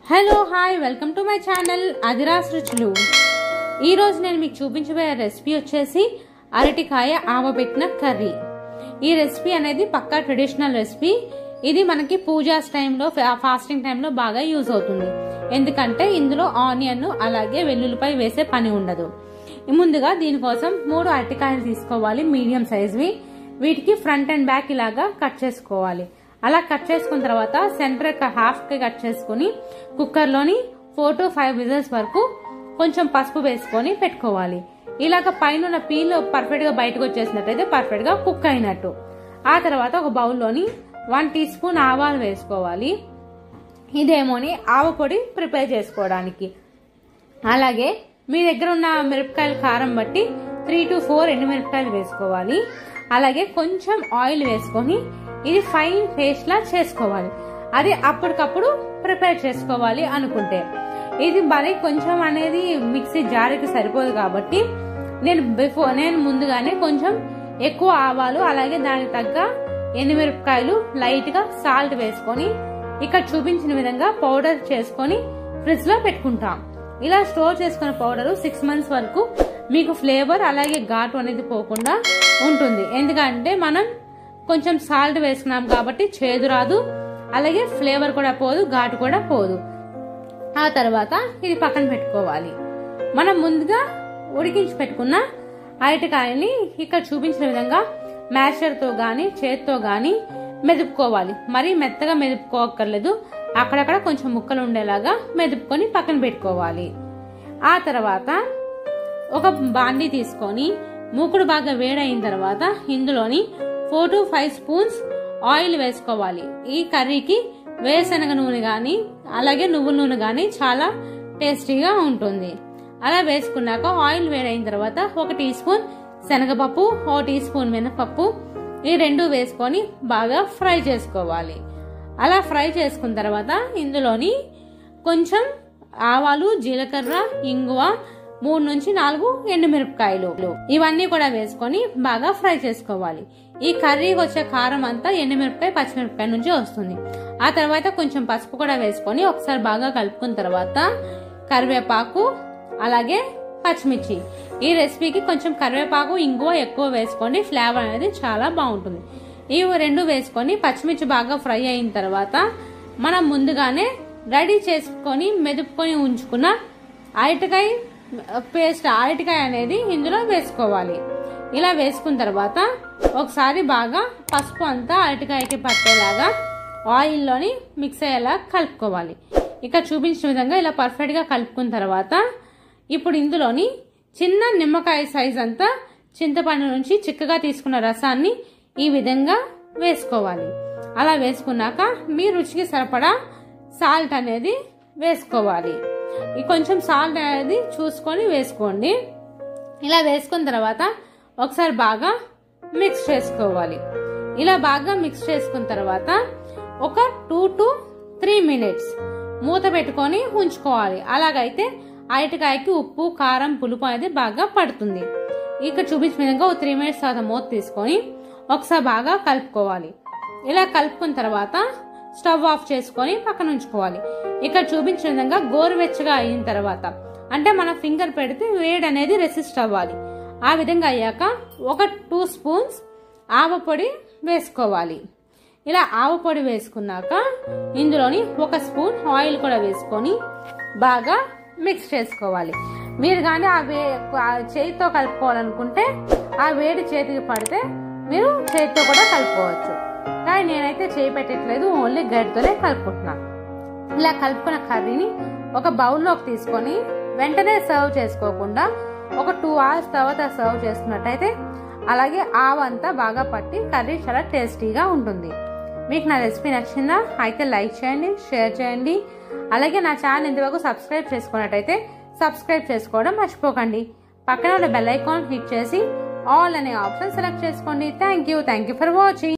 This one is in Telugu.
hello hi welcome to my channel అదిరాస్ రుచులు ఈరోజు నేను మీకు చూపించబోయే రెసిపీ వచ్చేసి అరటికాయ ఆవబెట్టిన కర్రీ ఈ రెసిపీ అనేది పక్కా ట్రెడిషనల్ రెసిపీ ఇది మనకి పూజాస్ టైంలో ఫాస్టింగ్ టైంలో బాగా యూజ్ అవుతుంది ఎందుకంటే ఇందులో ఆనియన్ అలాగే వెల్లుల్లిపై వేసే పని ఉండదు ముందుగా దీనికోసం మూడు అరటికాయలు తీసుకోవాలి మీడియం సైజ్వి వీటికి ఫ్రంట్ అండ్ బ్యాక్ ఇలాగా కట్ చేసుకోవాలి అలా కట్ చేసుకున్న తర్వాత సెంటర్ హాఫ్ కి కట్ చేసుకుని కుక్కర్లోని ఫోర్ టు ఫైవ్ విజిల్స్ వరకు కొంచెం పసుపు వేసుకొని పెట్టుకోవాలి ఇలాగ పైన పీల్ పర్ఫెక్ట్ గా బయటకు వచ్చేసినట్టయితే పర్ఫెక్ట్ గా కుక్ అయినట్టు ఆ తర్వాత ఒక బౌల్లోని వన్ టీ స్పూన్ ఆవాలు వేసుకోవాలి ఇదేమోని ఆవ పొడి ప్రిపేర్ చేసుకోవడానికి అలాగే మీ దగ్గర ఉన్న మిరపకాయల కారం బట్టి త్రీ టు ఫోర్ ఎండుమిరపకాయలు వేసుకోవాలి అలాగే కొంచెం ఆయిల్ వేసుకొని ఇది ఫైన్ పేస్ట్ లా చేసుకోవాలి అది అప్పటికప్పుడు ప్రిపేర్ చేసుకోవాలి అనుకుంటే ఇది మరి కొంచెం అనేది మిక్సీ జారికి సరిపోదు కాబట్టి నేను బిఫోర్ నేను ముందుగానే కొంచెం ఎక్కువ ఆవాలు అలాగే దానికి తగ్గ ఎండుమిరపకాయలు లైట్ గా సాల్ట్ వేసుకొని ఇక్కడ చూపించిన విధంగా పౌడర్ చేసుకొని ఫ్రిడ్జ్ లో పెట్టుకుంటాం ఇలా స్టోర్ చేసుకున్న పౌడర్ సిక్స్ మంత్స్ వరకు మీకు ఫ్లేవర్ అలాగే ఘాటు అనేది పోకుండా ఉంటుంది ఎందుకంటే మనం కొంచెం సాల్ట్ వేసుకున్నాం కాబట్టి చేదు రాదు అలాగే ఫ్లేవర్ కూడా పోదు ఘాటు కూడా పోదు ఆ తర్వాత ఇది పక్కన పెట్టుకోవాలి మనం ముందుగా ఉడికించి పెట్టుకున్న అరటికాయని ఇక్కడ చూపించిన విధంగా మ్యాషర్తో గాని చేత్తో గాని మెదుపుకోవాలి మరీ మెత్తగా మెదుపుకోక్కర్లేదు అక్కడక్కడ కొంచెం ముక్కలు ఉండేలాగా మెదుపుకొని పక్కన పెట్టుకోవాలి ఆ తర్వాత ఒక బాండి తీసుకొని మూకుడు బాగా వేడైన తర్వాత ఇందులోని four to five spoons oil వేసుకోవాలి ఈ కర్రీకి వేరుశనగ నూనె కానీ అలాగే నువ్వుల నూనె కానీ చాలా టేస్టీగా ఉంటుంది అలా వేసుకున్నాక ఆయిల్ వేడైన తర్వాత ఒక టీ స్పూన్ శనగపప్పు ఓ టీ స్పూన్ మినపప్పు ఈ రెండు వేసుకొని బాగా ఫ్రై చేసుకోవాలి అలా ఫ్రై చేసుకున్న తర్వాత ఇందులోని కొంచెం ఆవాలు జీలకర్ర ఇంగువ మూడు నుంచి నాలుగు ఎండుమిరపకాయలు ఇవన్నీ కూడా వేసుకొని బాగా ఫ్రై చేసుకోవాలి ఈ కర్రీకి వచ్చే కారం అంతా ఎండుమిరపకాయ పచ్చిమిరపకాయ నుంచి వస్తుంది ఆ తర్వాత కొంచెం పసుపు కూడా వేసుకొని ఒకసారి బాగా కలుపుకున్న తర్వాత కరివేపాకు అలాగే పచ్చిమిర్చి ఈ రెసిపీకి కొంచెం కరివేపాకు ఇంగువ ఎక్కువ వేసుకోండి ఫ్లేవర్ అనేది చాలా బాగుంటుంది ఇవి రెండు వేసుకొని పచ్చిమిర్చి బాగా ఫ్రై అయిన తర్వాత మనం ముందుగానే రెడీ చేసుకొని మెదుపుకొని ఉంచుకున్న అరటికాయ పేస్ట్ అరటికాయ అనేది ఇందులో వేసుకోవాలి ఇలా వేసుకున్న తర్వాత ఒకసారి బాగా పసుపు అంతా అరటికాయకి పట్టేలాగా ఆయిల్లోని మిక్స్ అయ్యేలా కలుపుకోవాలి ఇక చూపించిన విధంగా ఇలా పర్ఫెక్ట్గా కలుపుకున్న తర్వాత ఇప్పుడు ఇందులోని చిన్న నిమ్మకాయ సైజ్ అంతా చింతపండు నుంచి చిక్కగా తీసుకున్న రసాన్ని ఈ విధంగా వేసుకోవాలి అలా వేసుకున్నాక మీ రుచికి సరిపడా సాల్ట్ అనేది వేసుకోవాలి ఈ కొంచెం సాల్ట్ అనేది చూసుకొని వేసుకోండి ఇలా వేసుకున్న తర్వాత ఒకసారి బాగా మిక్స్ చేసుకోవాలి ఇలా బాగా మిక్స్ చేసుకున్న తర్వాత ఒక టూ టు త్రీ మినిట్స్ మూత పెట్టుకొని ఉంచుకోవాలి అలాగైతే అరటికాయకి ఉప్పు కారం పులుపు అనేది బాగా పడుతుంది ఇక్కడ చూపించిన విధంగా ఒక త్రీ మినిట్స్ తర్వాత మూత తీసుకొని ఒకసారి బాగా కలుపుకోవాలి ఇలా కలుపుకున్న తర్వాత స్టవ్ ఆఫ్ చేసుకొని పక్కన ఉంచుకోవాలి ఇక్కడ చూపించిన విధంగా గోరువెచ్చగా అయిన తర్వాత అంటే మన ఫింగర్ పెడితే వేడి అనేది రెసిస్ట్ అవ్వాలి ఆ విధంగా అయ్యాక ఒక టూ స్పూన్స్ ఆవ పొడి వేసుకోవాలి ఇలా ఆవ పొడి వేసుకున్నాక ఇందులోని ఒక స్పూన్ ఆయిల్ కూడా వేసుకొని బాగా మిక్స్ చేసుకోవాలి మీరు కానీ ఆ వే చేతితో కలుపుకోవాలనుకుంటే ఆ వేడి చేతికి పడితే మీరు చేతితో కూడా కలుపుకోవచ్చు కానీ నేనైతే చేయి పెట్టట్లేదు ఓన్లీ గడ్డితోనే కలుపుకుంటున్నాను ఇలా కలుపుకున్న కర్రీని ఒక బౌల్లోకి తీసుకొని వెంటనే సర్వ్ చేసుకోకుండా ఒక టూ అవర్స్ తర్వాత సర్వ్ చేసుకున్నట్టయితే అలాగే ఆవంతా బాగా పట్టి కర్రీ చాలా టేస్టీగా ఉంటుంది మీకు నా రెసిపీ నచ్చిందా అయితే లైక్ చేయండి షేర్ చేయండి అలాగే నా ఛానల్ ఇంతవరకు సబ్స్క్రైబ్ చేసుకున్నట్టయితే సబ్స్క్రైబ్ చేసుకోవడం మర్చిపోకండి పక్కన ఉన్న బెల్ ఐకాన్ హిట్ చేసి ఆల్ అనే ఆప్షన్ సెలెక్ట్ చేసుకోండి thank you thank you for watching